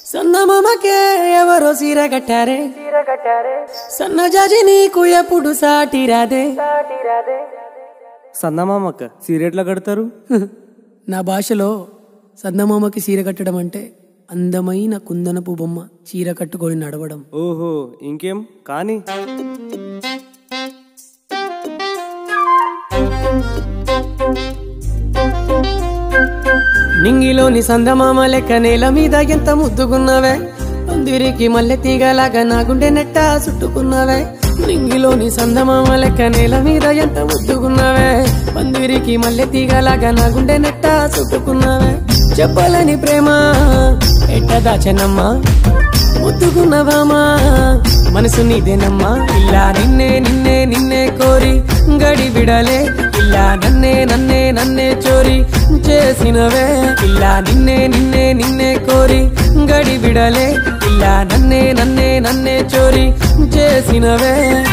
సన్నమామకే ఎవరో సీర కట్టారే సన్న జాజి నీకు ఎప్పుడు సాటి రాదే సందమామక్క సీరియట్లా కడతారు నా భాషలో సన్నమామకి సీర కట్టడం అంటే అందమైన కుందనపు బొమ్మ చీర కట్టుకొని నడవడం ఓహో ఇంకేం కానీ నింగిలోని సందమామ లెక్క నేల మీద ఎంత ముద్దుకున్నవే పందిరికి మల్లె తీగలాగా నా గుండె నెట్ట చుట్టుకున్నవే నింగిలోని సందమామ లెక్క నేల మీద ఎంత ముద్దుకున్నవే పందిరికి మల్లె తీగలాగా నా గుండె నెట్ట చుట్టుకున్నవే చెప్పలేని ప్రేమ ఎట్ట దాచనమ్మా ముద్దుకున్నవామా మనసు నీదేనమ్మా ఇలా నిన్నే నిన్నే నిన్నే కోరి గడి బిడలే ఇలా నన్నే నన్నే నన్నే చోరి చేసినవే ఇలా నిన్నే నిన్నే నిన్నే కోరి గడి బిడలే ఇలా నన్నే నన్నే నన్నే చోరి చేసినవే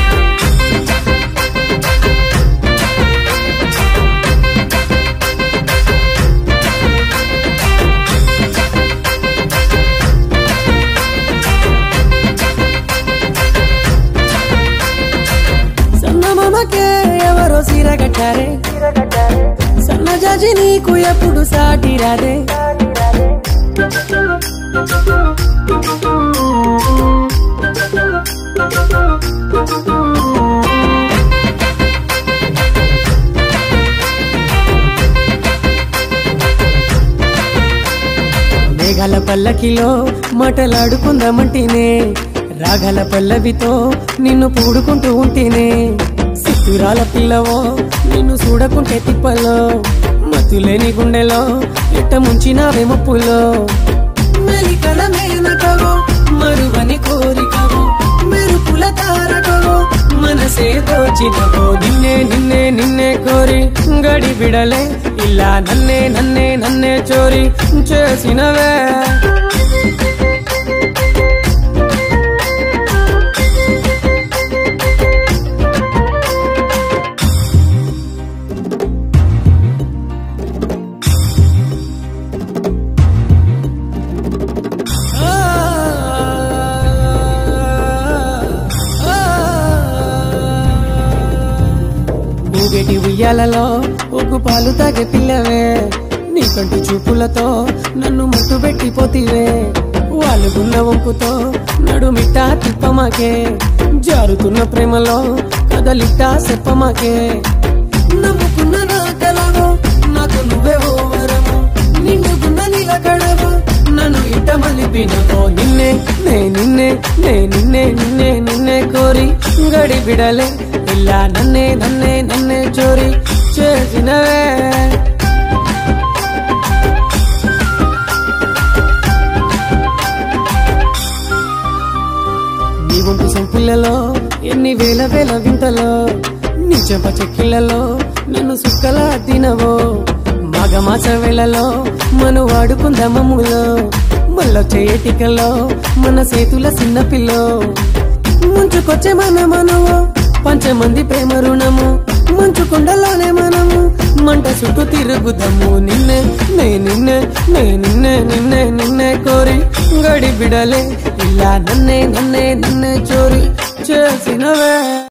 సన్నమామకే ఎవరో సీర కట్టారే సన్న జాజి నీకు ఎప్పుడు సాటి రాదే మేఘాల పల్లకిలో మాటలాడుకుందామంటేనే రాగల పల్లవితో నిన్ను పూడుకుంటూ ఉంటేనే సిత్తురాల పిల్లవో నిన్ను చూడకుంటే తిప్పలో మతులేని గుండెలో ఎట్ట ముంచినావే ముప్పులో మెలికల మేనకవో మరువని కోరికవో మెరుపుల తారకవో మనసే దోచినవో నిన్నే నిన్నే నిన్నే కోరి గడి బిడలే ఇలా నన్నే నన్నే నన్నే చోరి చేసినవే ఊగేటి ఉయ్యాలలో ఒగ్గు పాలు తాగే పిల్లవే నీ కంటి చూపులతో నన్ను మట్టు పెట్టిపోతివే వాలుగున్న వంపుతో నడుమిట్టా తిప్పమాకే జారుతున్న ప్రేమలో కదలిట్టా చెప్పమాకే నమ్ముకున్న నా కలవో నాకు నువ్వే ఓ వరము నిండుకున్న నిలకడవు నన్ను ఇట్ట మలిపినవో నిన్నే నే నిన్నే నే నిన్నే నిన్నే నిన్నే కోరి గడి బిడలే ఇలా నన్నే నన్నే నన్నే చోరి చేసినవే నీ వంపు సంపులలో ఎన్ని వేల వేల వింతలో నీ చెంప చెక్కిళ్ళలో నన్ను సుక్కలా తినవో మాఘమాస వేళలో మన వాడుకుందామములో మళ్ళ చేయటికలో మన సేతుల చిన్న పిల్లో ముంచుకొచ్చే మన మనవు పంచమంది ప్రేమ రుణము మంచు కొండలోనే మనము మంట చుట్టూ తిరుగుదాము నిన్నే నే నిన్నే నే నిన్నే నిన్నే నిన్నే కోరి గడి బిడలే ఇలా నన్నే నన్నే నన్నే చోరి చేసినవే